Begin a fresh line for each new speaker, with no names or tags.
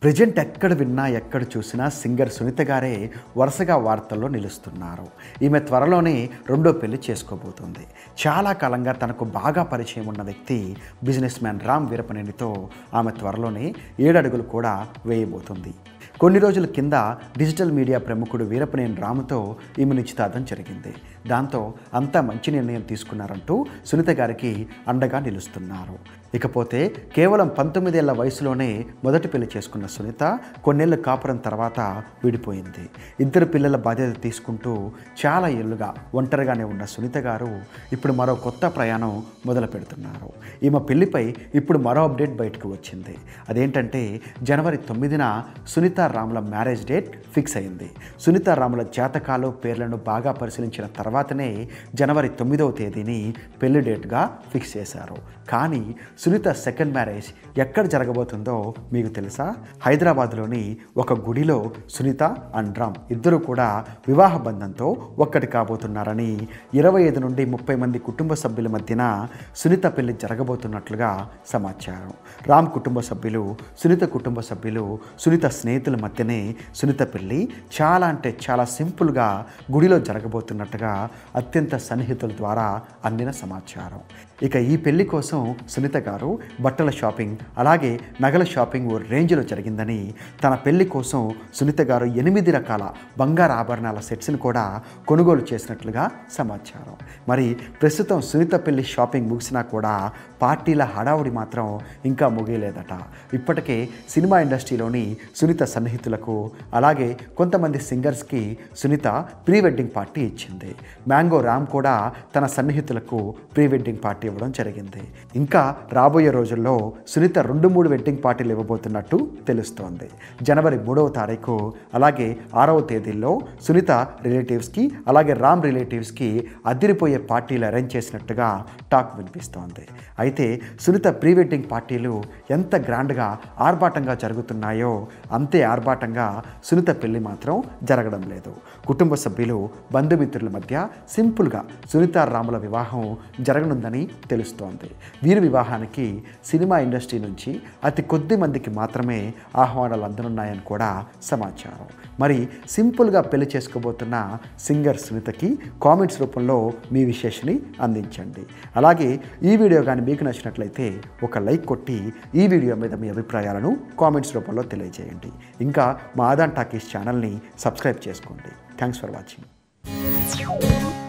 present ఎక్కడ విన్నా ఎక్కడ చూసినా సింగర్ సునీత గారే వరుసగా వార్తల్లో నిలుస్తున్నారు ఈమె త్వరలోనే రెండో పెళ్లి చేసుకోబోతుంది చాలా కాలంగా తనకు బాగా పరిచయం ఉన్న వ్యక్తి బిజినెస్ మ్యాన్ రామ్ వీరపనేనితో ఆమె త్వరలోనే ఏడడుగులు కూడా వేయబోతుంది కొన్ని రోజుల కింద డిజిటల్ మీడియా ప్రముఖుడు వీరపనేని రాముతో ఈమె నిశ్చితార్థం జరిగింది దాంతో అంతా మంచి నిర్ణయం తీసుకున్నారంటూ సునీత గారికి అండగా నిలుస్తున్నారు ఇకపోతే కేవలం పంతొమ్మిదేళ్ల వయసులోనే మొదటి పెళ్లి చేసుకున్న సునీత కొన్నేళ్ల కాపురం తర్వాత విడిపోయింది ఇద్దరు పిల్లల బాధ్యత తీసుకుంటూ చాలా ఏళ్ళుగా ఒంటరిగానే ఉన్న సునీత గారు ఇప్పుడు మరో కొత్త ప్రయాణం మొదలు పెడుతున్నారు ఈమె పెళ్లిపై ఇప్పుడు మరో అప్డేట్ బయటకు వచ్చింది అదేంటంటే జనవరి తొమ్మిదిన సునీత రాముల మ్యారేజ్ డేట్ ఫిక్స్ అయింది సునీత రాముల జాతకాలు పేర్లను బాగా పరిశీలించిన తర్వాతనే జనవరి తొమ్మిదవ తేదీని పెళ్లి డేట్గా ఫిక్స్ చేశారు కానీ సునీత సెకండ్ మ్యారేజ్ ఎక్కడ జరగబోతుందో మీకు తెలుసా హైదరాబాద్లోని ఒక గుడిలో సునీత అండ్ రామ్ ఇద్దరు కూడా వివాహ బంధంతో ఒక్కటి కాబోతున్నారని ఇరవై ఐదు నుండి ముప్పై మంది కుటుంబ సభ్యుల మధ్యన సునీత పెళ్లి జరగబోతున్నట్లుగా సమాచారం రామ్ కుటుంబ సభ్యులు సునీత కుటుంబ సభ్యులు సునీత స్నేహితుల మధ్యనే సునీత పెళ్లి చాలా అంటే చాలా సింపుల్గా గుడిలో జరగబోతున్నట్టుగా అత్యంత సన్నిహితుల ద్వారా అందిన సమాచారం ఇక ఈ పెళ్లి కోసం సునీత గారు బట్టల షాపింగ్ అలాగే నగల షాపింగ్ ఓ రేంజ్లో జరిగిందని తన పెళ్లి కోసం సునీత గారు ఎనిమిది రకాల బంగారు ఆభరణాల సెట్స్ని కూడా కొనుగోలు చేసినట్లుగా సమాచారం మరి ప్రస్తుతం సునీత పెళ్లి షాపింగ్ ముగిసినా కూడా పార్టీల హడావుడి మాత్రం ఇంకా ముగియలేదట ఇప్పటికే సినిమా ఇండస్ట్రీలోని సునీత సన్నిహితులకు అలాగే కొంతమంది సింగర్స్కి సునీత ప్రీ వెడ్డింగ్ పార్టీ ఇచ్చింది మ్యాంగో రామ్ కూడా తన సన్నిహితులకు ప్రీ వెడ్డింగ్ పార్టీ ఇవ్వడం జరిగింది ఇంకా రాబోయే రోజుల్లో సునీత రెండు మూడు వెడ్డింగ్ పార్టీలు ఇవ్వబోతున్నట్టు తెలుస్తోంది జనవరి మూడవ తారీఖు అలాగే ఆరవ తేదీల్లో సునీత రిలేటివ్స్కి అలాగే రామ్ రిలేటివ్స్కి అదిరిపోయే పార్టీలు అరేంజ్ చేసినట్టుగా టాక్ వినిపిస్తోంది అయితే సునీత ప్రీ వెడ్డింగ్ పార్టీలు ఎంత గ్రాండ్గా ఆర్భాటంగా జరుగుతున్నాయో అంతే ఆర్భాటంగా సునీత పెళ్లి మాత్రం జరగడం లేదు కుటుంబ సభ్యులు బంధుమిత్రుల మధ్య సింపుల్గా సునీత రాముల వివాహం జరగనుందని తెలుస్తోంది వీరి వివాహానికి సినిమా ఇండస్ట్రీ నుంచి అతి కొద్ది మందికి మాత్రమే ఆహ్వానాలు అందనున్నాయని కూడా సమాచారం మరి సింపుల్గా పెళ్లి చేసుకోబోతున్న సింగర్ సునీతకి కామెంట్స్ రూపంలో మీ విశేషని అందించండి అలాగే ఈ వీడియో కానీ మీకు నచ్చినట్లయితే ఒక లైక్ కొట్టి ఈ వీడియో మీద మీ అభిప్రాయాలను కామెంట్స్ రూపంలో తెలియజేయండి ఇంకా మా ఆదాన్ టాకీస్ ఛానల్ని సబ్స్క్రైబ్ చేసుకోండి థ్యాంక్స్ ఫర్ వాచింగ్